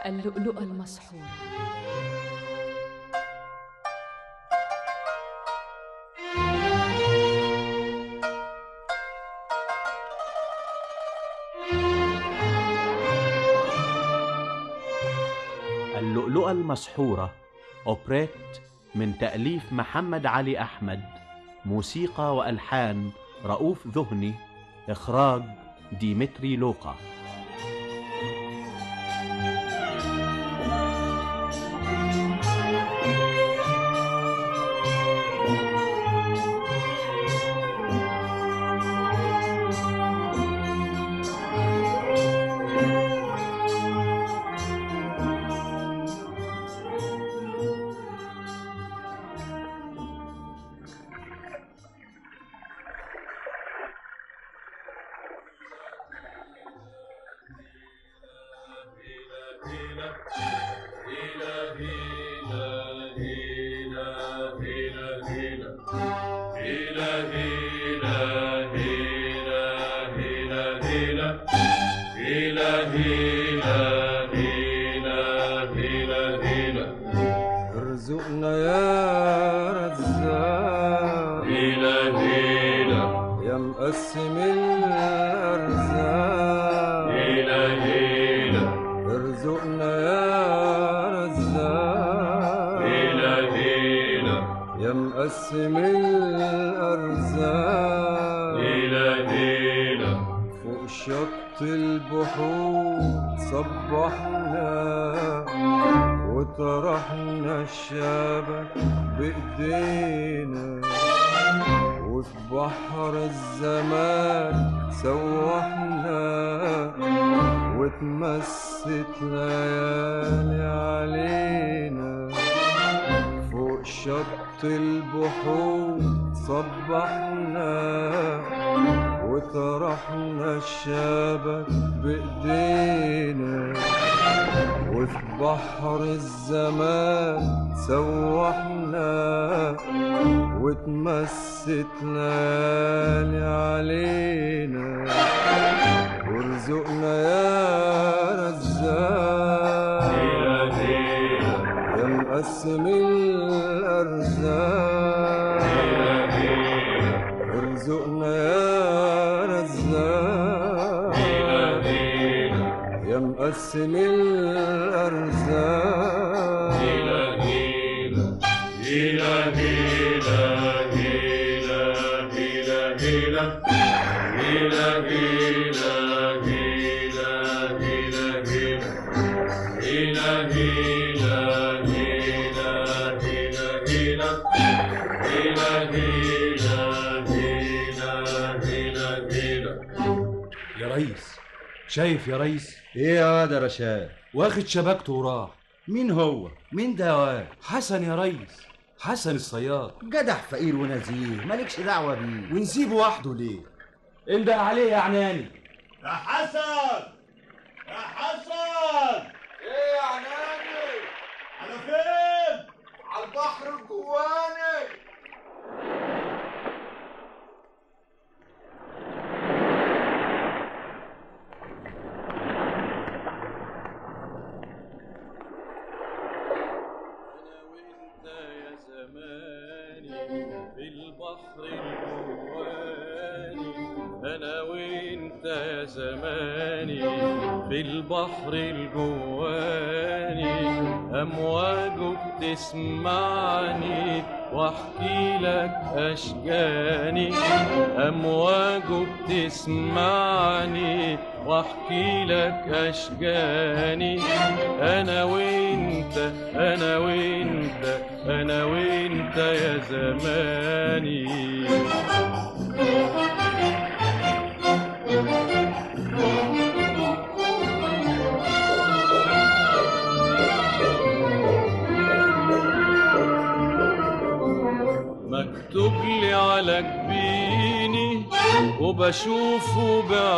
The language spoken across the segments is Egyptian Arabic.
اللؤلؤة المسحورة اللؤلؤة المسحورة أوبريت من تأليف محمد علي أحمد موسيقى وألحان رؤوف ذهني إخراج ديمتري لوقا ارزقنا يا رزاق يا مقسم الارزاق ارزقنا يا رزاق يا مقسم الارزاق فوق شط البحور صبحنا وطرحنا الشبك بايدينا وفي بحر الزمان سوحنا وتمست ليالي علينا فوق شط البحور صبحنا وطرحنا الشبك بايدينا وفي بحر الزمان سوحنا وتمست ليالي علينا وارزقنا يا رزاق يا مقسم الارزاق ارزقنا يا رزاق يا مقسم الارزاق يا ريس شايف يا ريس ايه يا واد يا رشاد واخد شبكته وراح مين هو مين ده يا واد حسن يا ريس حسن الصياد جدع فقير ونزيه مالكش دعوه بيه ونسيبه وحده ليه انده عليه يا عناني يا حسن يا حسن ايه يا عناني على فين على البحر الجواني أنا وأنت يا زماني في البحر الجواني أنا وأنت يا زماني في البحر الجواني أمواجه بتسمعني واحكي لك أشجاني أمواجه بتسمعني واحكي لك أشجاني أنا وأنت أنا وأنت أنا وأنت يا زماني مكتوب لي على جبيني وبشوفه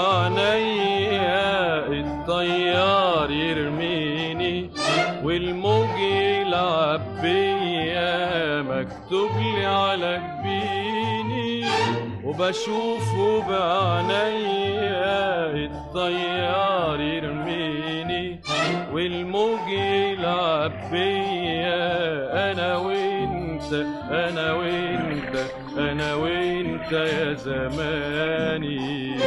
بعينيا الطيار يرميني والموج يلعب بيا مكتوب لي على جبيني وبشوفه بعينيا الطيار يرميني والموج بيا انا وانت انا وانت انا وانت يا زماني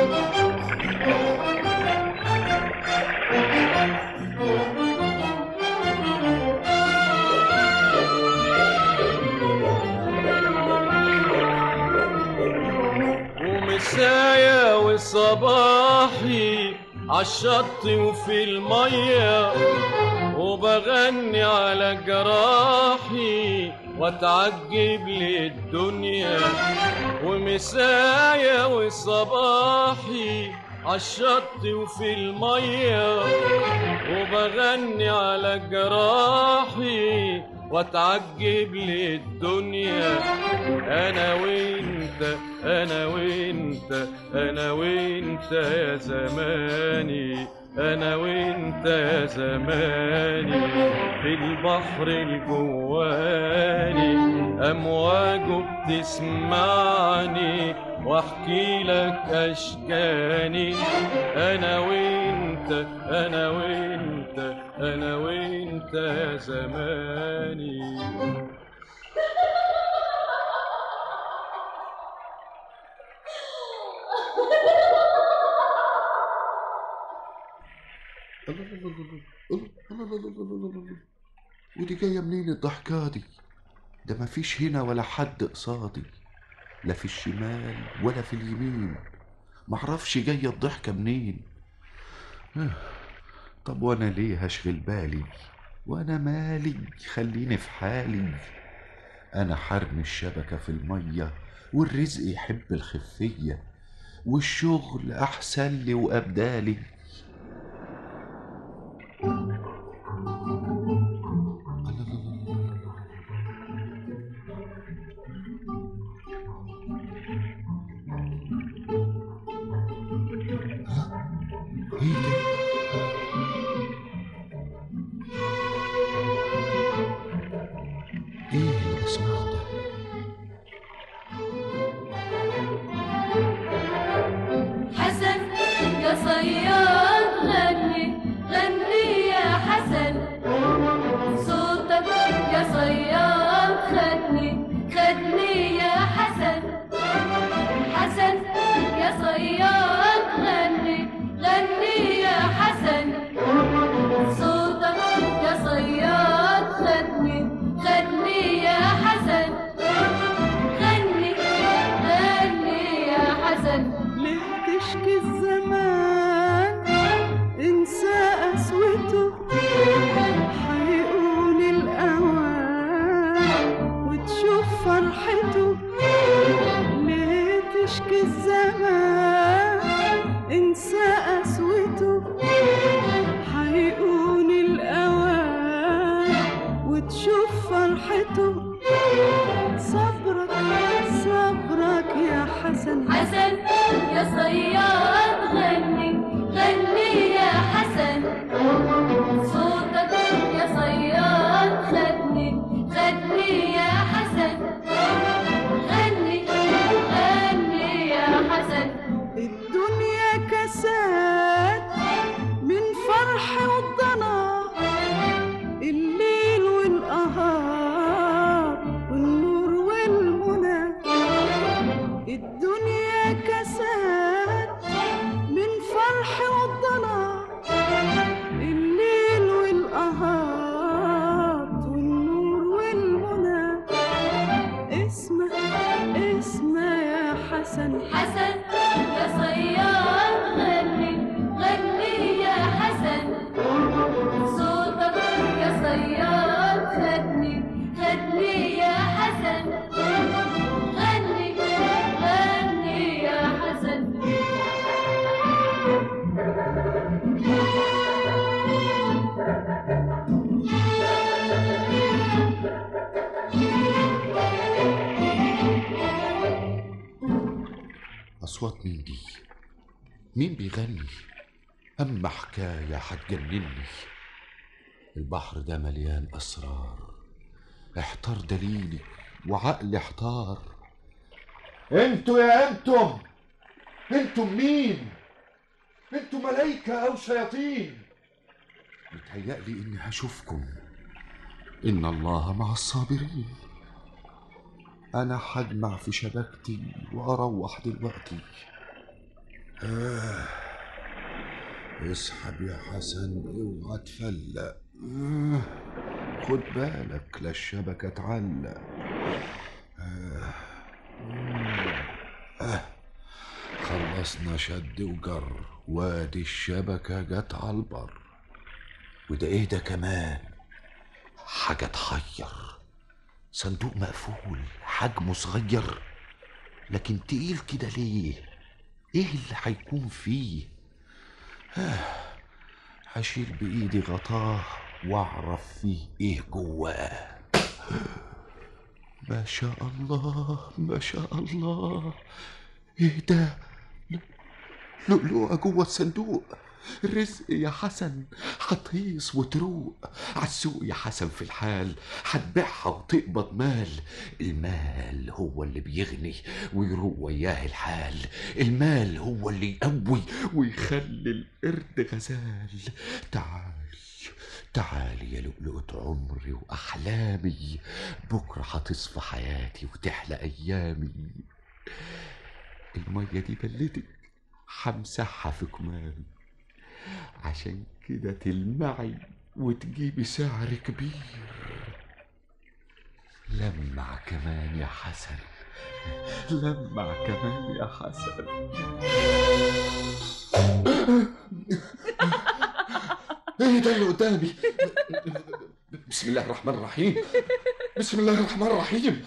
ومسايا وصباحي عالشط وفي المية وبغني على جراحي واتعجب للدنيا ومسايا وصباحي عالشط وفي المية وبغني على جراحي واتعجب للدنيا انا وانت انا وانت انا وانت يا زماني انا وانت يا زماني في البحر الجواني امواجه بتسمعني واحكي لك اشكاني انا وانت انا وانت انا وانت يا زماني ودي جاية منين الضحكة دي ده مفيش هنا ولا حد قصادي لا في الشمال ولا في اليمين معرفش جاية الضحكة منين آه، طب وانا ليه هشغل بالي وانا مالي خليني في حالي انا حرمي الشبكة في المية والرزق يحب الخفية والشغل احسن لي وابدالي ايه ده ايه اللي بسمعه ده حسن يا صياد غني غني يا حسن صوتك يا صياد خدني خدني يا حسن حسن يا صياد غني غني يا حسن صوتك يا صياد خدني خدني يا حسن غني غني يا حسن ليه تشكي الزمان انسى قسوته حيقول الأوان وتشوف فرحته ليه تشكي الزمان انسى قسوته حيقول الأوان وتشوف فرحته صبرك صبرك يا حسن حسن يا صياد غني غني يا حسن صوتك يا صياد خدني خدني يا حسن غني غني يا حسن الدنيا كسات من فرح والضنا الليل والقهار والنور والمنى الدنيا كسات من فرح والضنا الليل والقهار والنور والمنى اسمع اسمع يا حسن حسن يا صياد غني غني يا حسن صوتك يا صياد خدني خدني يا حسن غني غني يا حسن أصوات مين دي؟ مين بيغني؟ أما حكاية هتجنني البحر ده مليان أسرار احتار دليلي وعقلي احتار انتوا يا انتم انتم مين انتوا ملايكة او شياطين متهيألي إني هشوفكم إن الله مع الصابرين أنا حجمع في شبكتي وأروح دلوقتي آه. اسحب يا حسن اوعى تفلق آه. خد بالك لا الشبكة تعلق آه. آه. خلصنا شد وجر وادي الشبكة جت على البر وده ايه ده كمان حاجة تحير صندوق مقفول حجمه صغير لكن تقيل كده ليه ايه اللي هيكون فيه آه، هشيل بايدي غطاه واعرف فيه ايه جواه ما شاء الله ما شاء الله ايه ده لؤلؤة جوه الصندوق رزق يا حسن هتهيص وتروق عالسوق يا حسن في الحال هتبيعها وتقبض مال المال هو اللي بيغني ويروق وياه الحال المال هو اللي يقوي ويخلي القرد غزال تعال تعالي يا لؤلؤة عمري وأحلامي بكرة هتصفى حياتي وتحلى أيامي المية دي بلتك همسحها في كمامي عشان كده تلمعي وتجيبي سعر كبير لمع كمان يا حسن لمع كمان يا حسن ايه ده اللي قدامي بسم الله الرحمن الرحيم بسم الله الرحمن الرحيم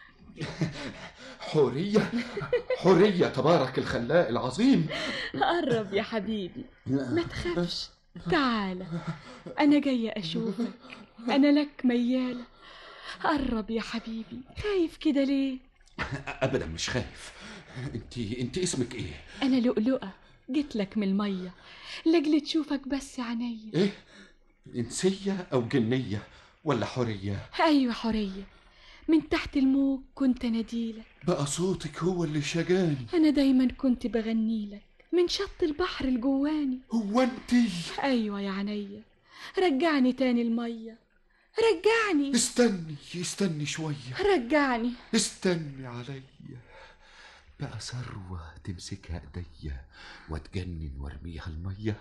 حورية حورية تبارك الخلاق العظيم قرب يا حبيبي ما تخافش تعالى أنا جاية أشوفك أنا لك ميالة قرب يا حبيبي خايف كده ليه ابدا مش خايف انت انت اسمك ايه أنا لؤلؤة جيت لك من المية لأجل تشوفك بس عينيا ايه انسية او جنية ولا حورية أيوة حورية من تحت الموج كنت أناديلك بقى صوتك هو اللي شجاني أنا دايما كنت بغنيلك من شط البحر الجواني هو انتي أيوة يا عينيا رجعني تاني المية رجعني استني استني شوية رجعني استني عليا بقى ثروة تمسكها ايديا واتجنن وارميها المية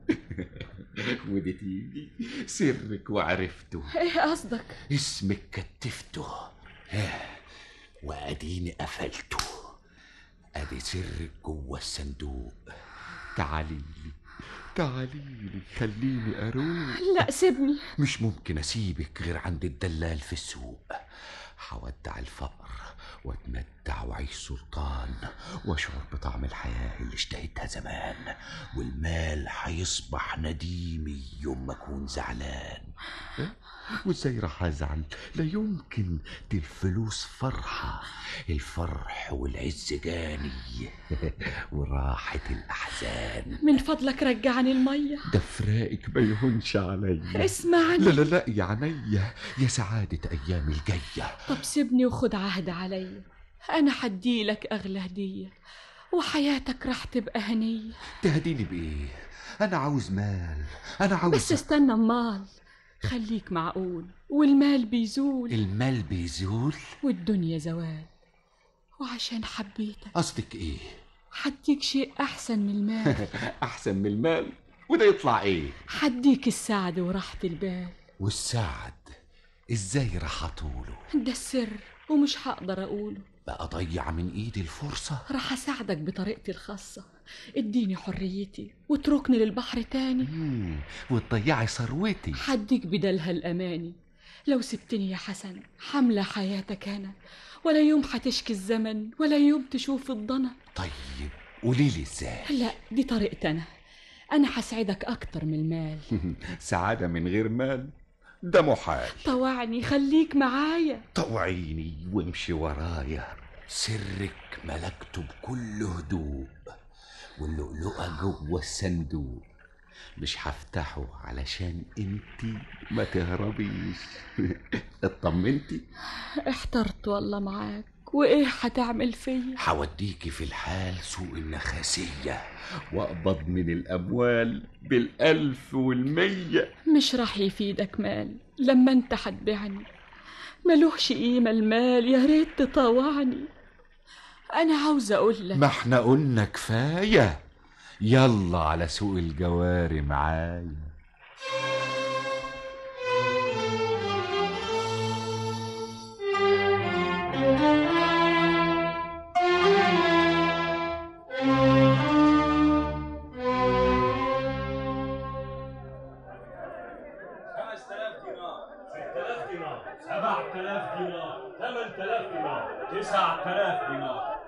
ودي تيجي سرك وعرفته إيه قصدك اسمك كتفته ها، واديني قفلته ادي سرك جوه الصندوق تعالي لي تعالي لي خليني اروح لا سيبني مش ممكن اسيبك غير عند الدلال في السوق هودع الفقر واتمتع واعيش سلطان واشعر بطعم الحياه اللي اشتهيتها زمان والمال هيصبح نديمي يوم ما اكون زعلان إيه؟ وازاي راح ازعل لا يمكن دي الفلوس فرحه الفرح والعز جاني وراحه الاحزان من فضلك رجعني المية ده فراقك ما يهونش عليا اسمعني لا لا لا يا عينيا يا سعادة أيام الجاية طب سيبني وخد عهد عليا أنا حديلك أغلى هدية وحياتك راح تبقى هنية تهديني بإيه؟ أنا عاوز مال أنا عاوز بس استنى امال خليك معقول والمال بيزول المال بيزول والدنيا زوال وعشان حبيتك قصدك إيه؟ حديك شيء أحسن من المال أحسن من المال وده يطلع إيه؟ حديك السعد وراحة البال والسعد إزاي راح أطوله؟ ده السر ومش هقدر أقوله بقى ضيع من إيدي الفرصة راح أساعدك بطريقتي الخاصة اديني حريتي واتركني للبحر تاني مم، وتضيعي ثروتي حديك بدلها الأماني لو سبتني يا حسن حملة حياتك أنا ولا يوم هتشكي الزمن ولا يوم تشوف الضنا طيب قوليلي إزاي؟ لا دي طريقتي أنا أنا هسعدك أكتر من المال سعادة من غير مال ده محال طوعني خليك معايا طوعيني وامشي ورايا سرك ملكته بكل هدوء واللؤلؤة جوه الصندوق مش هفتحه علشان انتي ما تهربيش اطمنتي احترت والله معاك وإيه هتعمل فيا هوديكي في الحال سوق النخاسية واقبض من الأموال بالألف والمية مش راح يفيدك مال لما انت هتبيعني ملوش قيمة المال يا ريت تطاوعني أنا عاوزة أقول لك ما احنا قلنا كفاية يلا على سوق الجواري معايا سبعة آلاف دينار ثمان آلاف دينار تسعة آلاف دينار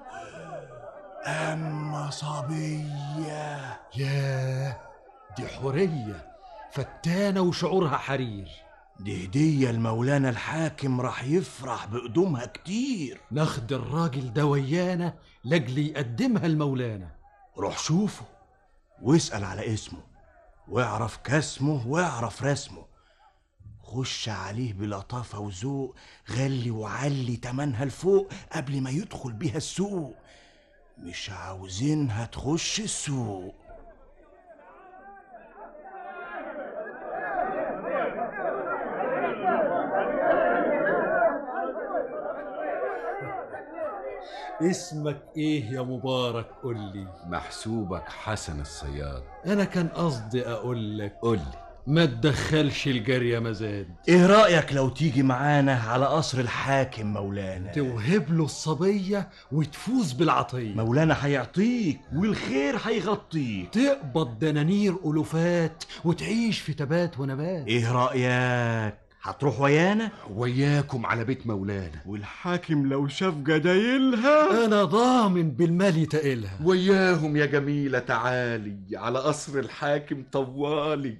أما صبية ياه دي حورية فتانة وشعورها حرير دي هدية لمولانا الحاكم راح يفرح بقدومها كتير ناخد الراجل ده ويانا لاجل يقدمها لمولانا روح شوفه واسأل على اسمه واعرف كاسمه واعرف رسمه خش عليه بلطافة وذوق غلي وعلي تمنها لفوق قبل ما يدخل بيها السوق مش عاوزينها تخش السوق اسمك ايه يا مبارك قول لي محسوبك حسن الصياد انا كان قصدي اقول لك قول لي ما تدخلش الجارية مزاد ايه رأيك لو تيجي معانا على قصر الحاكم مولانا توهب له الصبية وتفوز بالعطية مولانا هيعطيك والخير هيغطيك تقبض دنانير ألوفات وتعيش في تبات ونبات ايه رأيك هتروح ويانا وياكم على بيت مولانا والحاكم لو شاف جدايلها أنا ضامن بالمال يتقلها وياهم يا جميلة تعالي على قصر الحاكم طوالي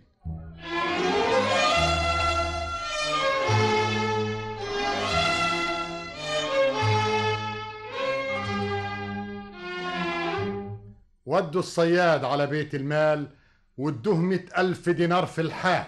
ودوا الصياد على بيت المال وادوه مئة ألف دينار في الحال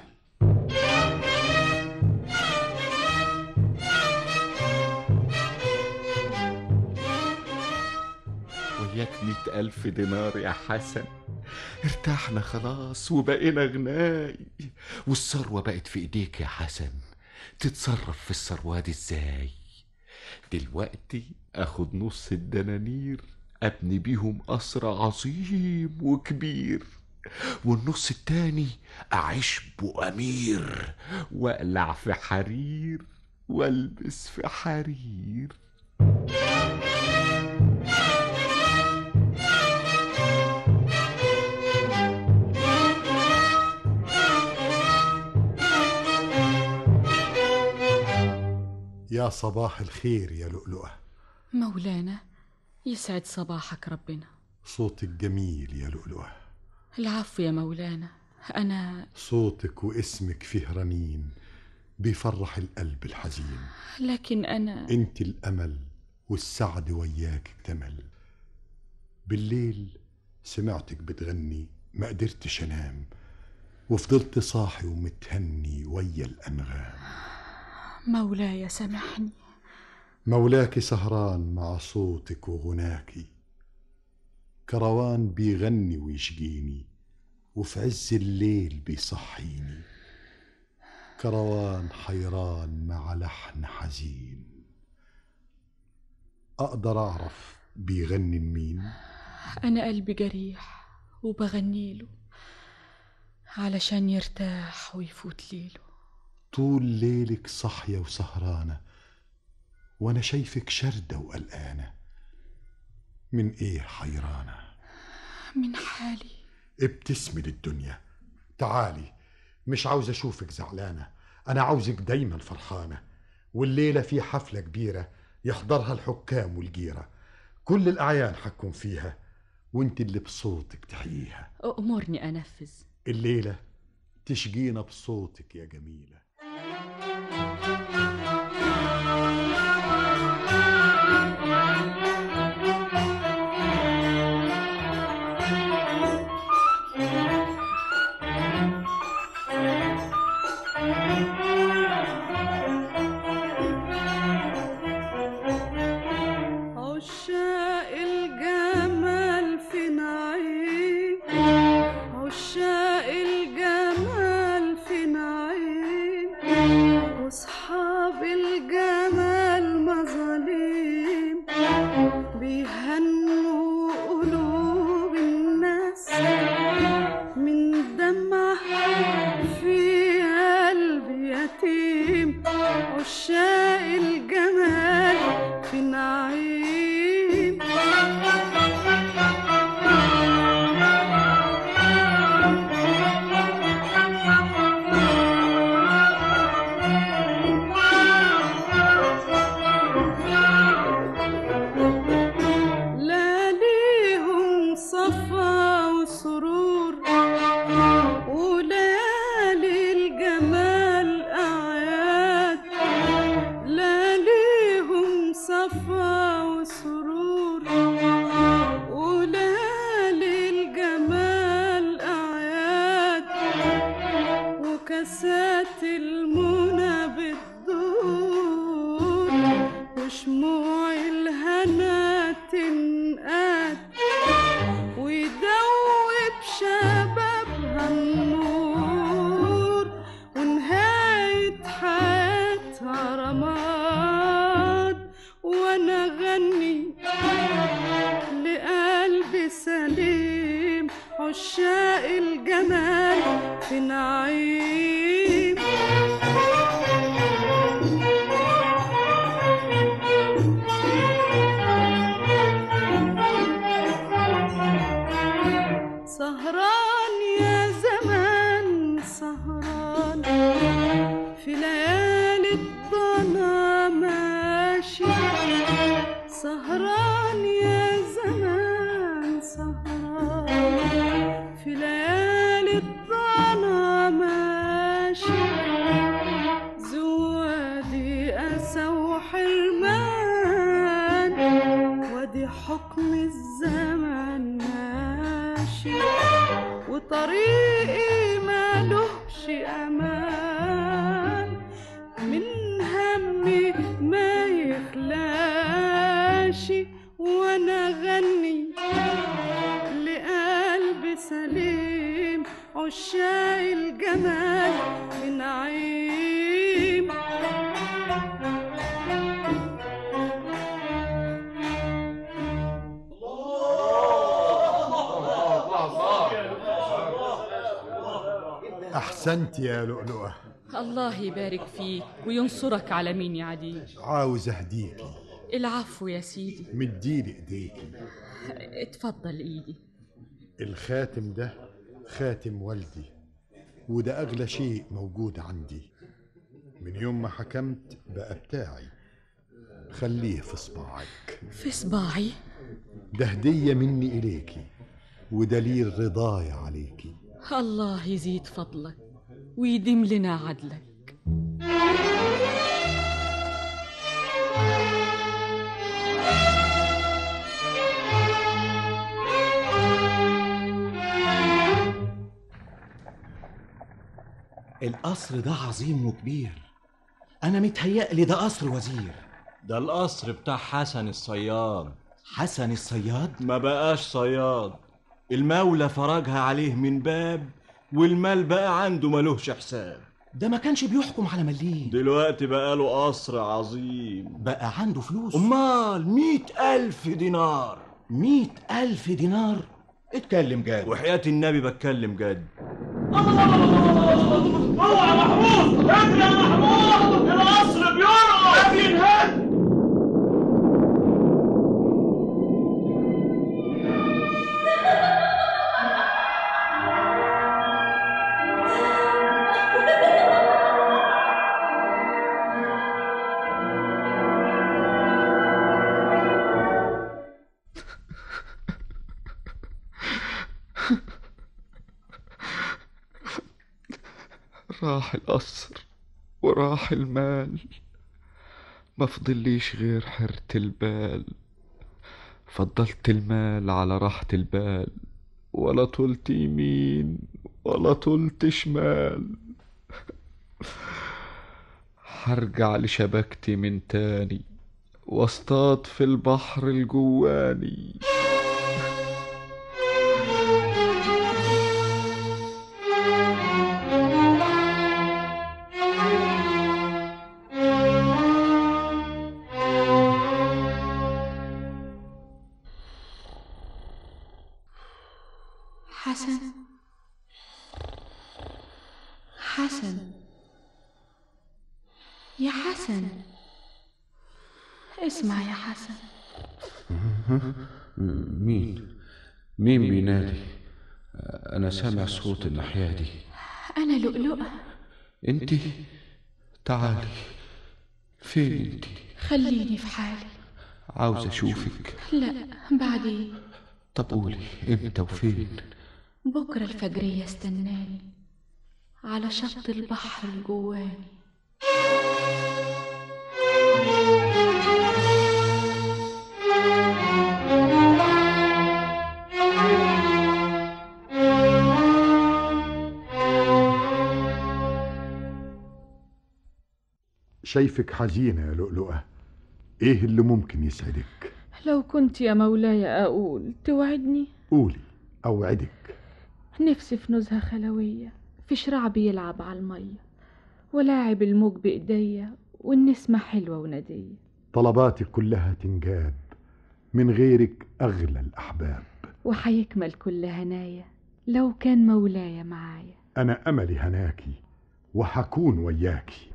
وياك مئة ألف دينار يا حسن ارتحنا خلاص وبقينا غناي والثروة بقت في ايديك يا حسن تتصرف في الثروة دي ازاي دلوقتي اخد نص الدنانير ابني بيهم قصر عظيم وكبير والنص التاني اعيش بأمير واقلع في حرير والبس في حرير يا صباح الخير يا لؤلؤة مولانا يسعد صباحك ربنا صوتك جميل يا لؤلؤة العفو يا مولانا أنا صوتك واسمك فيه رنين بيفرح القلب الحزين لكن أنا انت الأمل والسعد وياك اكتمل بالليل سمعتك بتغني ما قدرتش انام وفضلت صاحي ومتهني ويا الأنغام مولاي سامحني مولاك سهران مع صوتك وغناكي كروان بيغني ويشجيني وفي عز الليل بيصحيني كروان حيران مع لحن حزين أقدر أعرف بيغني لمين أنا قلبي جريح وبغنيله علشان يرتاح ويفوت ليله طول ليلك صاحية وسهرانة وأنا شايفك شردة وقلقانة من إيه حيرانة من حالي ابتسمي للدنيا تعالي مش عاوز أشوفك زعلانة أنا عاوزك دايما فرحانة والليلة في حفلة كبيرة يحضرها الحكام والجيرة كل الأعيان حكم فيها وانت اللي بصوتك تحييها أأمرني أنفذ الليلة تشجينا بصوتك يا جميلة عشاق الجمال في نعيم عشاق الجمال في نعيم كاسات المنى بتدور وشموع الهنا تنقاد ويدوب شبابها النور ونهاية حياتها رماد وانا غني لقلبي سليم عشاق الجمال في نعيم سهران يا زمان سهران في ليالي الضنا ماشي سهران يا زمان سهران في ليالي الضنا ماشي زوادي أسى وحرمان وادي حكم الزمن ماشي وطريقي مالهش أمان من همي ما يخلاش وانا غني لقلبي سليم عشاق الجمال في نعيم أحسنت يا لؤلؤة الله يبارك فيك وينصرك على مين يا عديل عاوز أهديكي العفو يا سيدي مديلي إيديكي اتفضل ايدي الخاتم ده خاتم والدي وده أغلى شيء موجود عندي من يوم ما حكمت بقى بتاعي خليه في صباعك في صباعي ده هدية مني إليكي ودليل رضاي عليكي الله يزيد فضلك ويديم لنا عدلك القصر ده عظيم وكبير انا متهيألي ده قصر وزير ده القصر بتاع حسن الصياد حسن الصياد ما بقاش صياد المولى فرجها عليه من باب والمال بقى عنده ملوش حساب ده ما كانش بيحكم على مليم دلوقتي بقى له قصر عظيم بقى عنده فلوس امال مئة ألف دينار مئة ألف دينار اتكلم جاد وحياة النبي بتكلم جد اوعى محمود اجري يا محمود القصر بيرقص بينهد راح القصر وراح المال ما فضليش غير حيرة البال فضلت المال على راحة البال ولا طلت يمين ولا طلت شمال هرجع لشبكتي من تاني واصطاد في البحر الجواني حسن حسن يا حسن اسمع يا حسن مين مين بينادي انا سامع صوت الناحيه دي أنا لؤلؤة انت تعالي فين انت خليني في حالي عاوز اشوفك لا بعدين طب قولي امتى وفين بكرة الفجرية استناني على شط البحر الجواني شايفك حزينة يا لؤلؤة ايه اللي ممكن يسعدك لو كنت يا مولاي أقول توعدني قولي اوعدك نفسي في نزهة خلوية في شراع بيلعب على المية ولاعب الموج بإيديا والنسمة حلوة وندية طلباتك كلها تنجاب من غيرك اغلى الاحباب وحيكمل كل هنايا لو كان مولاي معايا انا املي هناكي وحكون وياكي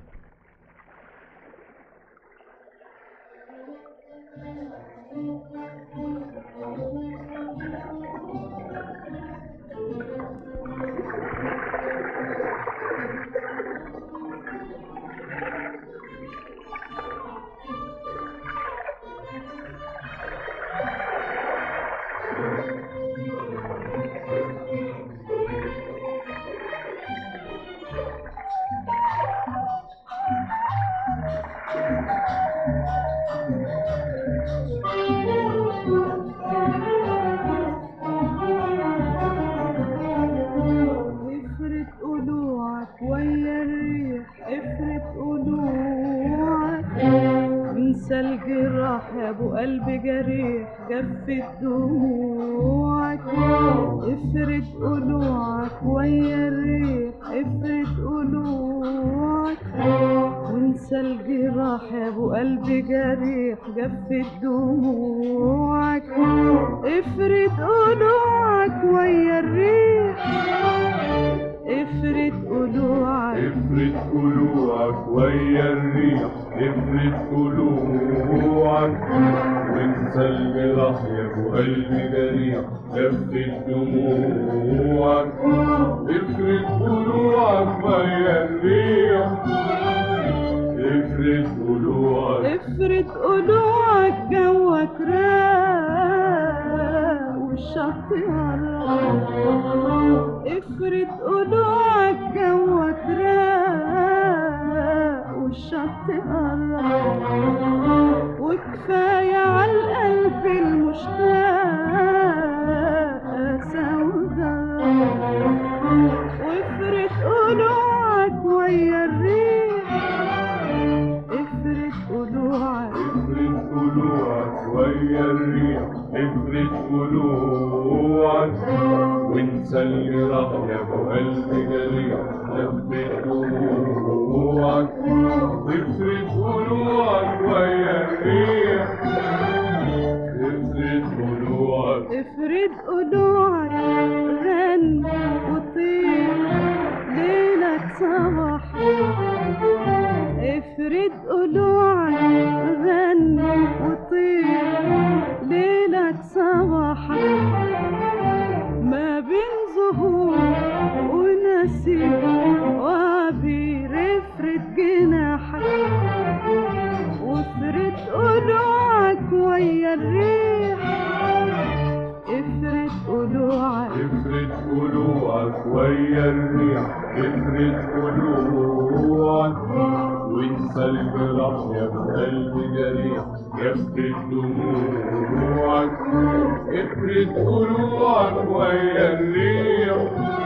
افرد قلوعك ويا الريح افرد قلوعك انسى الجراح يا ابو قلب جريح جفت دموعك افرد قلوعك ويا الريح افرد قلوعك وانسى الجراح يا ابو قلب جريح جفت دموعك افرد قلوعك ويا الريح افرد قلوعك افرد قلوعك ويا الريح افرد قلوعك وانسى الجراح يا ابو قلب جريح لفت دموعك افرد قلوعك ويا الريح افرد قلوعك افرد قلوعك جوك راق والشط يهرب افرد قلوعك جوك راق والشط يهرب وكفاية على القلب المشتاق قسى وجرب وافرد قلوعك ويا الريح افرد قلوعك افرد قلوعك ويا الريح افرد قلوعك وانسى الجراح يا ابو قلب جريح لفت دموعك افرد قلوعك ويا الريح افرد قلوعك افرد قلوعك غني وطير ليلك صباح افرد قلوعك غني وطير ليلك صباح ما بين زهور ونسيم وعبير افرد جناحك وافرد قلوعك ويا الريح افرد قلوعك افرد قلوعك ويا الريح افرد قلوعك وانسى الجراح يا ابو قلب جريح يفرد دموعك افرد قلوعك ويا الريح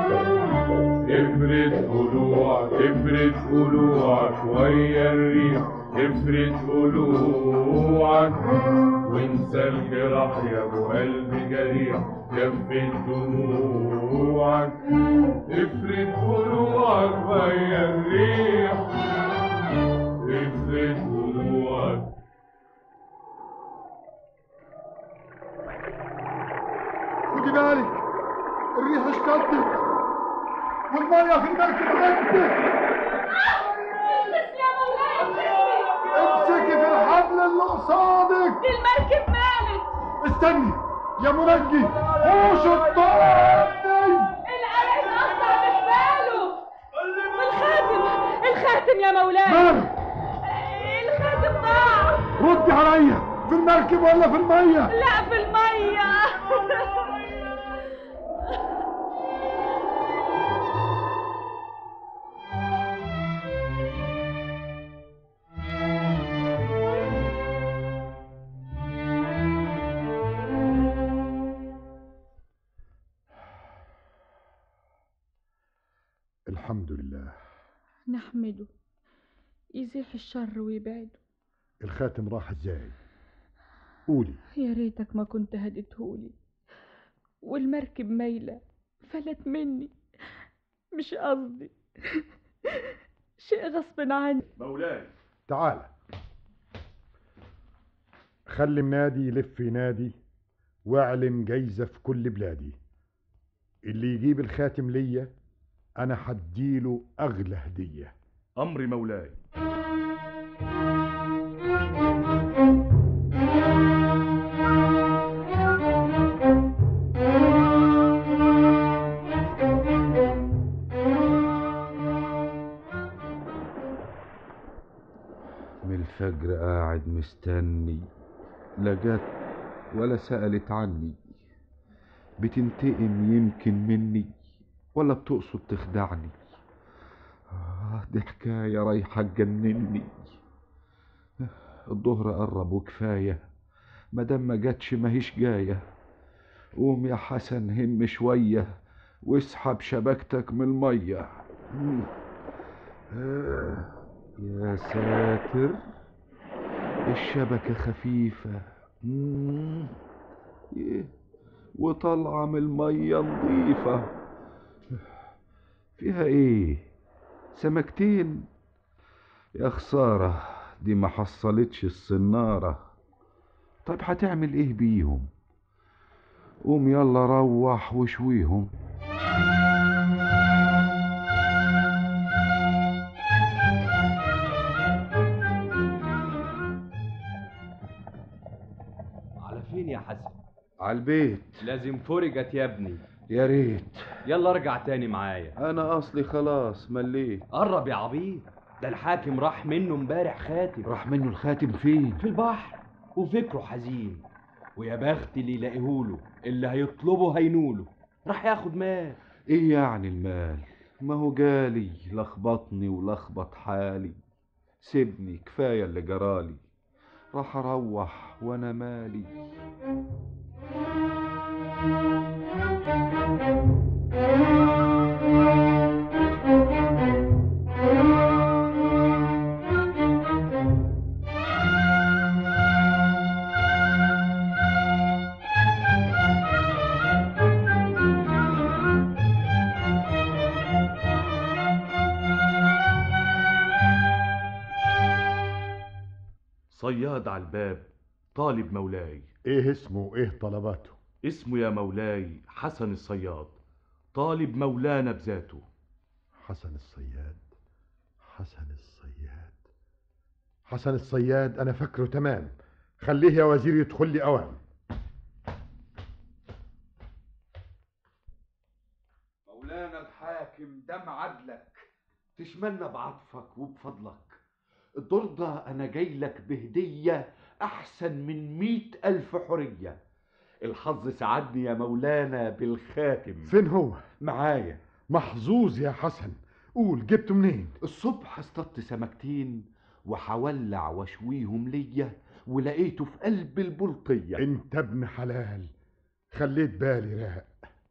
افرد قلوعك افرد قلوعك ويا الريح افرد قلوعك وانسى الجراح يا ابو قلب جريح جفت دموعك افرد قلوعك ويا الريح افرد قلوعك خدي بالك الريح اشتدت والمية في المركب غدت امسكي في الحبل اللي قصادك المركب مالت استني يا منجي حوش الطريق القلق اتقطع من باله والخاتم الخاتم يا مولاي مالك الخاتم ضاع ردي عليا في المركب ولا في المية لا في المية الحمد لله نحمده يزيح الشر ويبعده الخاتم راح ازاي قولي يا ريتك ما كنت هديتهولي والمركب مايلة فلت مني مش قصدي شيء غصب عني مولاي تعال خلي منادي يلف ينادي واعلن جايزة في كل بلادي اللي يجيب الخاتم ليا انا حديله اغلى هدية امر مولاي من الفجر قاعد مستني لا جت ولا سألت عني بتنتقم يمكن مني ولا بتقصد تخدعني آه دي حكاية رايحة تجنني الظهر قرب وكفاية مادام ما جاتش ماهيش جاية قوم يا حسن هم شوية واسحب شبكتك من المية آه يا ساتر الشبكة خفيفة مم. إيه، وطالعة من المية نظيفة فيها ايه سمكتين يا خسارة دي ما حصلتش الصنارة طيب هتعمل ايه بيهم قوم يلا روح وشويهم على فين يا حسن على البيت لازم فرجت يا ابني يا ريت يلا ارجع تاني معايا انا اصلي خلاص مليت قرب يا عبيد ده الحاكم راح منه امبارح خاتم راح منه الخاتم فين في البحر وفكره حزين ويا بخت اللي يلاقيهوله اللي هيطلبه هينوله راح ياخد مال ايه يعني المال ما هو جالي لخبطني ولخبط حالي سيبني كفاية اللي جرالي راح اروح وانا مالي صياد على الباب طالب مولاي ايه اسمه وايه طلباته اسمه يا مولاي حسن الصياد طالب مولانا بذاته حسن الصياد حسن الصياد حسن الصياد انا فاكره تمام خليه يا وزير يدخل لي اوام مولانا الحاكم دم عدلك تشملنا بعطفك وبفضلك الدور ده انا جاي لك بهدية احسن من مئة الف حرية الحظ سعدني يا مولانا بالخاتم فين هو معايا محظوظ يا حسن قول جبته منين الصبح اصطدت سمكتين وحولع واشويهم ليا ولقيته في قلب البلطية انت ابن حلال خليت بالي راق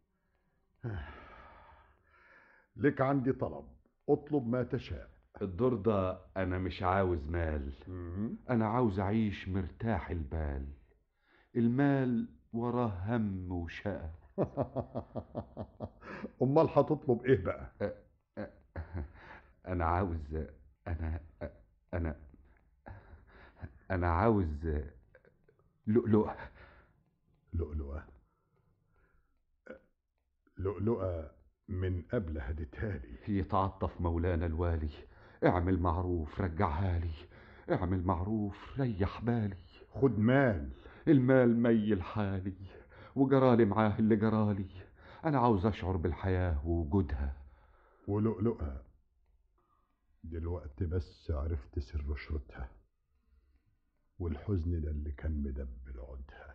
لك عندي طلب اطلب ما تشاء الدور ده انا مش عاوز مال انا عاوز اعيش مرتاح البال المال وراه هم وشقى امال هتطلب ايه بقى انا عاوز انا انا انا عاوز لؤلؤة لؤلؤة لؤلؤة من قبل هديتها لي يتعطف مولانا الوالي اعمل معروف رجعها لي اعمل معروف ريح بالي خد مال المال ميل حالي وجرالي معاه اللي جرالي انا عاوز اشعر بالحياة ووجودها ولؤلؤة دلوقتي بس عرفت سر شرطها والحزن ده اللي كان مدبل عودها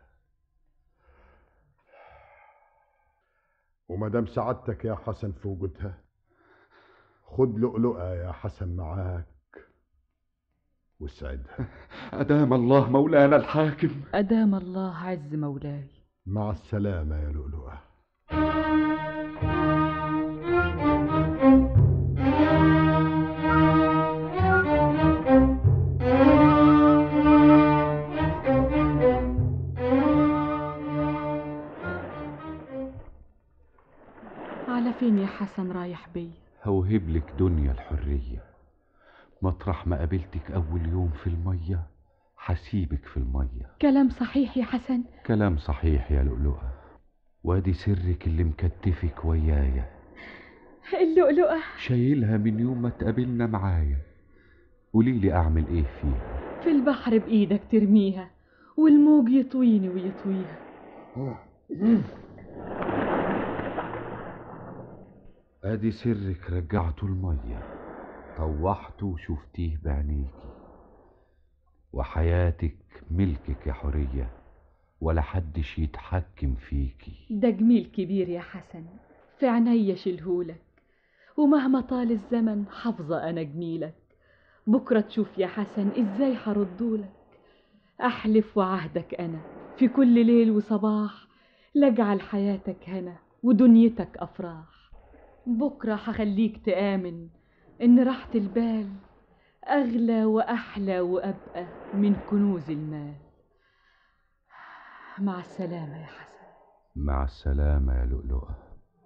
ومدام سعادتك يا حسن في وجودها خد لؤلؤة يا حسن معاك واسعدها أدام الله مولانا الحاكم أدام الله عز مولاي مع السلامة يا لؤلؤة فين يا حسن رايح بيا هوهب لك دنيا الحرية مطرح ما قابلتك أول يوم في المية حسيبك في المية كلام صحيح يا حسن كلام صحيح يا لؤلؤة وادي سرك اللي مكتفك ويايا اللؤلؤة شايلها من يوم ما اتقابلنا معايا قوليلي أعمل إيه فيها في البحر بإيدك ترميها والموج يطويني ويطويها ادي سرك رجعته المية طوحته وشفتيه بعينيكي وحياتك ملكك يا حورية ولا حدش يتحكم فيكي ده جميل كبير يا حسن في عينيا شيلهولك ومهما طال الزمن حافظة أنا جميلك بكرة تشوف يا حسن إزاي هردولك أحلف وعهدك أنا في كل ليل وصباح لجعل حياتك هنا ودنيتك أفراح بكرة هخليك تآمن إن راحة البال أغلى وأحلى وأبقى من كنوز المال مع السلامة يا حسن مع السلامة يا لؤلؤة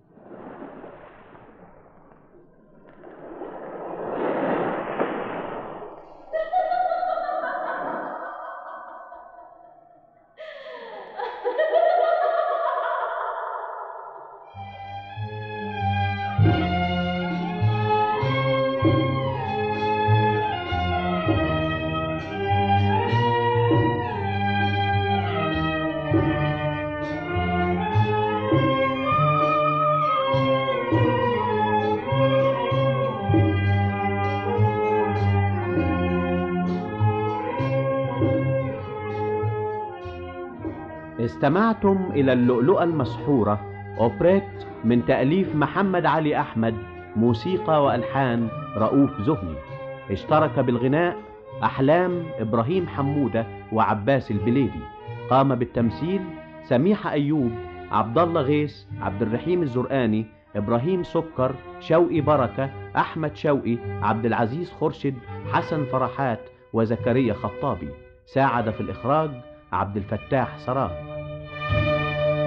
استمعتم إلى اللؤلؤة المسحورة أوبريت من تأليف محمد علي أحمد موسيقى وألحان رؤوف زهني اشترك بالغناء أحلام إبراهيم حمودة وعباس البليدي قام بالتمثيل سميحة أيوب عبد الله غيث عبد الرحيم الزرقاني إبراهيم سكر شوقي بركة أحمد شوقي عبد العزيز خرشد حسن فرحات وزكريا خطابي ساعد في الإخراج عبد الفتاح سراب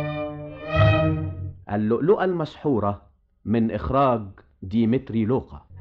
اللؤلؤة المسحورة من إخراج ديمتري لوقا